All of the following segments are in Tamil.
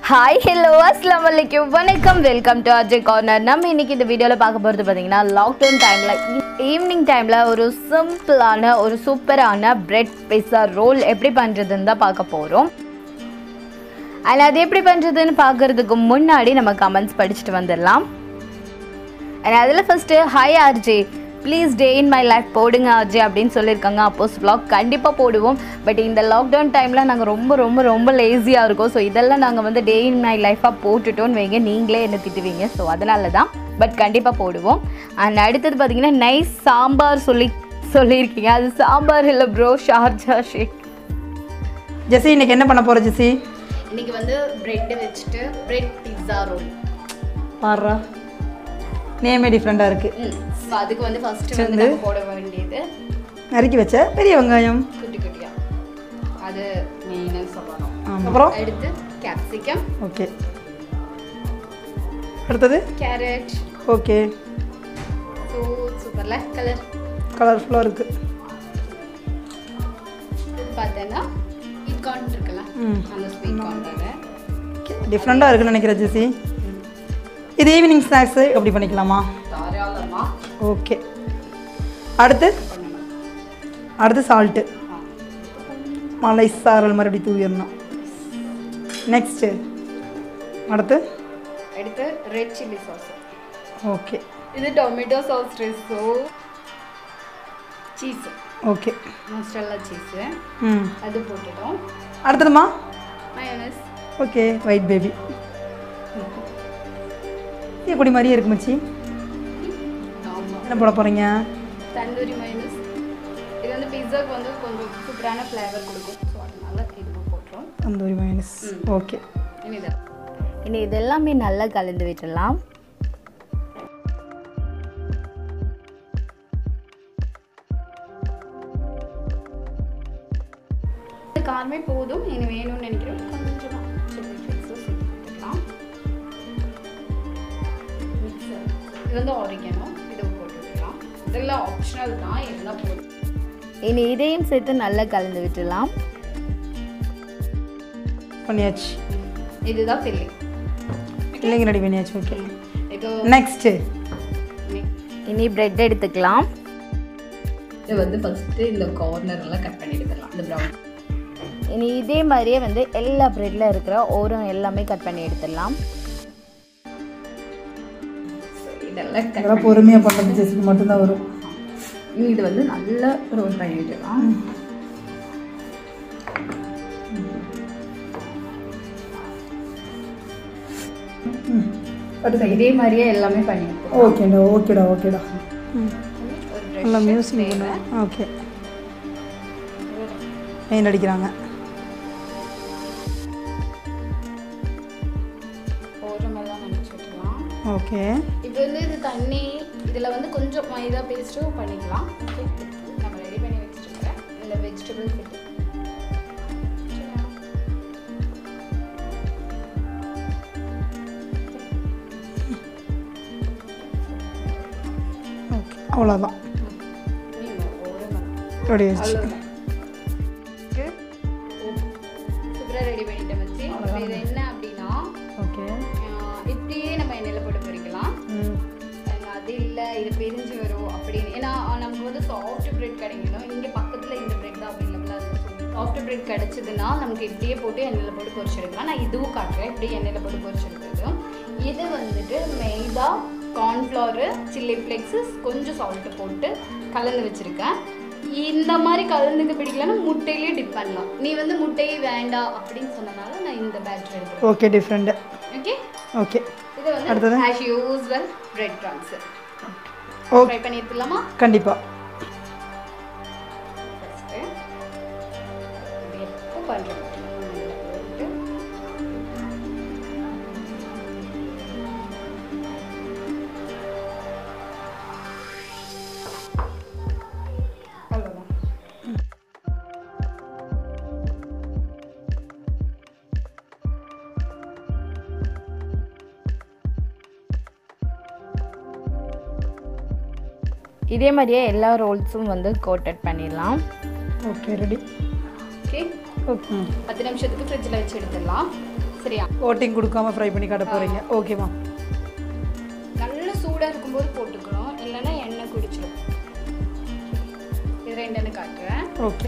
ஹாய் ஹலோ அஸ்லாம் வலைக்கும் வணக்கம் வெல்கம் டு அஜய் கார்னர் நம்ம இன்னைக்கு இந்த வீடியோவில் பார்க்க போகிறது பார்த்தீங்கன்னா லாக்டவுன் டைமில் ஈவினிங் டைமில் ஒரு சிம்பிளான ஒரு சூப்பரான பிரெட் பிஸ்ஸா ரோல் எப்படி பண்ணுறதுன்னு தான் பார்க்க போகிறோம் அண்ட் அது எப்படி பண்ணுறதுன்னு பார்க்குறதுக்கு முன்னாடி நம்ம கமெண்ட்ஸ் படிச்சுட்டு வந்துடலாம் அண்ட் அதில் first hi RJ please day in my life போடுங்க ஆர்ஜே அப்படின்னு சொல்லியிருக்காங்க அப்போஸ் vlog கண்டிப்பாக போடுவோம் பட் இந்த லாக்டவுன் டைமில் நாங்கள் ரொம்ப ரொம்ப ரொம்ப லேசியாக இருக்கோம் ஸோ இதெல்லாம் நாங்கள் வந்து டே இன் மை லைஃபாக போட்டுட்டோன்னு வைங்க நீங்களே என்ன திட்டுவீங்க ஸோ அதனால தான் பட் கண்டிப்பாக போடுவோம் அண்ட் அடுத்தது பார்த்தீங்கன்னா நைஸ் சாம்பார் சொல்லி சொல்லியிருக்கீங்க அது சாம்பார் இல்லை ப்ரோ ஷார்ஜா ஷேக் ஜெசி இன்னைக்கு என்ன பண்ண போற ஜெசி இன்னைக்கு வந்து பிரெட் வச்சுட்டு பிரெட் பிஸ்ஸா ரோல் பாடுறா நேமே டிஃப்ரெண்டாக இருக்கு ஸோ அதுக்கு வந்து ஃபஸ்ட்டு வந்து நம்ம போட வேண்டியது நறுக்கி வச்ச பெரிய வெங்காயம் குட்டி குட்டியா அது மெயினாக சொல்லணும் ஆமாம் அப்புறம் அடுத்து கேப்சிகம் ஓகே அடுத்தது கேரட் ஓகே ஸோ சூப்பர்ல கலர் கலர்ஃபுல்லாக இருக்கு இது பார்த்தேன்னா ஸ்வீட் கார்ன் இருக்குல்ல ம் அந்த ஸ்வீட் கார்ன் அதை டிஃப்ரெண்ட்டாக இருக்குன்னு நினைக்கிறேன் ஜெசி இது ஈவினிங் ஸ்நாக்ஸு எப்படி பண்ணிக்கலாமா தாராளமாக ஓகே அடுத்து பண்ணணும் அடுத்து சால்ட்டு ஆ. மலை சாரல் மறுபடியும் தூவிடணும் நெக்ஸ்ட்டு அடுத்து அடுத்து ரெட் சில்லி சாஸ் ஓகே இது டொமேட்டோ சாஸ் ட்ரெஸ்ஸோ சீஸ் ஓகே மஸ்டல்லா சீஸு ம் அது போட்டுட்டோம் அடுத்ததுமா மயோனஸ் ஓகே ஒயிட் பேபி இது குடி மாதிரியே இருக்கு மச்சி ஆமாம் என்ன போட போகிறீங்க தந்தூரி மயோனஸ் இது வந்து பிஸ்ஸாக்கு வந்து கொஞ்சம் சூப்பரான ஃப்ளேவர் கொடுக்கும் ஸோ அதனால இதுவும் போட்டுரும் தந்தூரி மைனஸ் ம். ஓகே இனி இதை இனி இதெல்லாமே நல்லா கலந்து விட்டுடலாம் காரமே போதும் இனி வேணும்னு நினைக்கிறேன் கொஞ்சமாக சில்லி ஃப்ளேக்ஸும் சேர்த்து கொடுத்துக்கலாம் மிக்சர் இது வந்து ஆரிகனோ இதை போட்டு விட்டுலாம் இதெல்லாம் ஆப்ஷனல் தான் இருந்தால் போதும் இனி இதையும் சேர்த்து நல்லா கலந்து விட்டுடலாம் பண்ணியாச்சு இதுதான் ஃபில்லிங் இல்லைங்க ரெடி பண்ணியாச்சு ஓகே இது நெக்ஸ்ட்டு இனி பிரெட் எடுத்துக்கலாம் இது வந்து ஃபஸ்ட்டு இந்த கார்னர் எல்லாம் கட் பண்ணி எடுத்துடலாம் இந்த ப்ரௌன் இனி இதே மாதிரியே வந்து எல்லா பிரெட்டில் இருக்கிற ஓரம் எல்லாமே கட் பண்ணி எடுத்துடலாம் இதெல்லாம் cut அதெல்லாம் பொறுமையாக பண்ணுறது ஜெசிக்கு மட்டும்தான் வரும் இனி இது வந்து நல்லா ரோல் பண்ணி விட்டுடலாம் அடுத்து இதே மாதிரியே எல்லாமே பண்ணி எடுத்துடலாம் ஓகேடா ஓகேடா ஓகேடா ம் ஒரு நல்லா ப்ரஷ் மியூசிக் பண்ணுவேன் ஓகே பெயிண்ட் அடிக்கிறாங்க ஓரமெல்லாம் நினச்சி விட்டுலாம் ஓகே இப்போ வந்து இது தண்ணி இதில் வந்து கொஞ்சம் மைதா பேஸ்ட்டும் பண்ணிக்கலாம் Okay. நம்ம ரெடி பண்ணி வச்சுருக்கேன் இந்த வெஜிடபிள் ஃபிட் ஓகே அவ்வளோதான் ரெடி ஆச்சு சூப்பராக ரெடி பண்ணிட்டேன் வச்சு இப்போ இது என்ன அப்படின்னா ஓகே ஆஹ், இப்படியே நம்ம எண்ணெயில் போட்டு பொரிக்கலாம் ம் And அது இல்லை இது பிரிஞ்சு வரும் அப்படின்னு ஏன்னா நமக்கு வந்து சாஃப்ட் பிரெட் கிடைக்கணும் இங்கே பக்கத்தில் இந்த பிரெட் தான் அவைலபிளாக இருக்குது சாஃப்ட் பிரெட் கிடைச்சதுன்னா நமக்கு இப்படியே போட்டு எண்ணெயில் போட்டு பொரிச்சு எடுக்கலாம் நான் இதுவும் காட்டுறேன் இப்படியே எண்ணெயில் போட்டு பொரிச்சு எடுக்கிறது இது வந்துட்டு மெய்தா கார்ன்ஃப்ளவரு சில்லி ஃப்ளேக்ஸு கொஞ்சம் சால்ட்டு போட்டு கலந்து வச்சுருக்கேன் இந்த மாதிரி கலந்துக்கு பிடிக்கலன்னா முட்டையிலேயே டிப் பண்ணலாம் நீ வந்து முட்டையே வேண்டாம் அப்படின்னு சொன்னனால நான் இந்த பேட்ச் எடுக்கிறேன் ஓகே டிஃப்ரெண்ட்டு ஓகே ஓகே இது வந்து அடுத்தது? As usual breadcrumbs okay try பண்ணி எடுத்துலாமா கண்டிப்பாக ஃபஸ்ட்டு இது எப்போ பண்ணுறோம் போட்டு அவ்வளோதான் இதே மாதிரியே எல்லா ரோல்ஸும் வந்து கோட்டட் பண்ணிடலாம் ஓகே ரெடி ஓகே ஓகே பத்து நிமிஷத்துக்கு ஃப்ரிட்ஜில் வச்சு எடுத்துடலாம் சரியா கோட்டிங் கொடுக்காம ஃப்ரை பண்ணி காட்ட போகிறீங்க ஓகேம்மா நல்ல சூடாக இருக்கும்போது போட்டுக்கணும் இல்லைன்னா எண்ணெய் குடிச்சிடும் இது ரெண்டுன்னு காட்டுறேன் ஓகே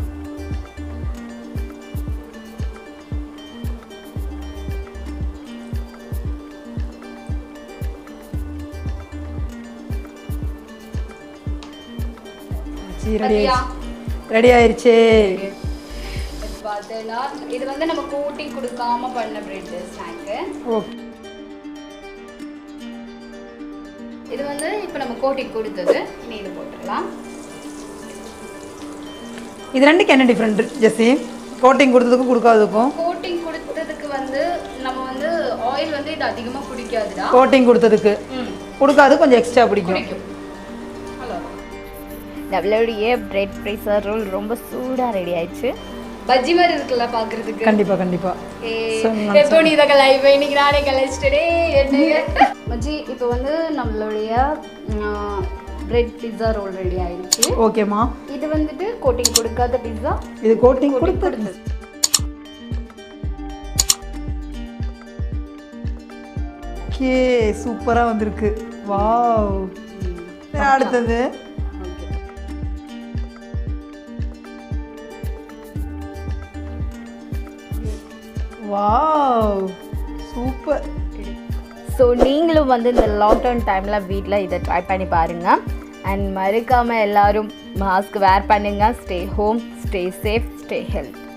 ரெடி பாத்தியா? ஆயிடுச்சு ரெடி ஆயிடுச்சு இது பார்த்தீங்கன்னா இது வந்து நம்ம கோட்டிங் கொடுக்காம பண்ண பிரெட் ஸ்நாக்கு ஓகே இது வந்து இப்போ நம்ம கோட்டிங் கொடுத்தது இனி இது போட்டுடலாம் இது ரெண்டுக்கு என்ன டிஃப்ரெண்ட் ஜெஸ்ஸி கோட்டிங் கொடுத்ததுக்கும் கொடுக்காததுக்கும் கோட்டிங் கொடுத்ததுக்கு வந்து நம்ம வந்து ஆயில் வந்து இது அதிகமாக குடிக்காதுடா கோட்டிங் கொடுத்ததுக்கு ம் கொடுக்காது கொஞ்சம் எக்ஸ்ட்ரா பிடிக்கும் பிடிக்கும் ஹலோ நம்மளுடைய பிரெட் ப்ரைஸர் ரோல் ரொம்ப சூடாக ரெடி ஆயிடுச்சு பஜ்ஜி மாதிரி இருக்குல்ல பார்க்கறதுக்கு கண்டிப்பா கண்டிப்பா சொல்லலாம், எப்போ நீ இதை கலாய்ப்ப இன்னைக்கு நானே கலாய்ச்சிட்டே என்னங்க மச்சி இப்போ வந்து நம்மளுடைய பிரெட் பிஸ்ஸா ரோல் ரெடி ஆயிடுச்சு ஓகேம்மா இது வந்துட்டு கோட்டிங் கொடுக்காத பிஸ்ஸா இது கோட்டிங் கொடுத்தது கொடுத்தது ஓகே சூப்பரா வந்திருக்கு வாவ் சரி, அடுத்தது வாவ் சூப்பர் ஸோ நீங்களும் வந்து இந்த லாக்டவுன் டைமில் வீட்டில் இதை ட்ரை பண்ணி பாருங்கள் அண்ட் மறக்காமல் எல்லாரும் மாஸ்க் வேர் பண்ணுங்கள் stay home stay safe stay health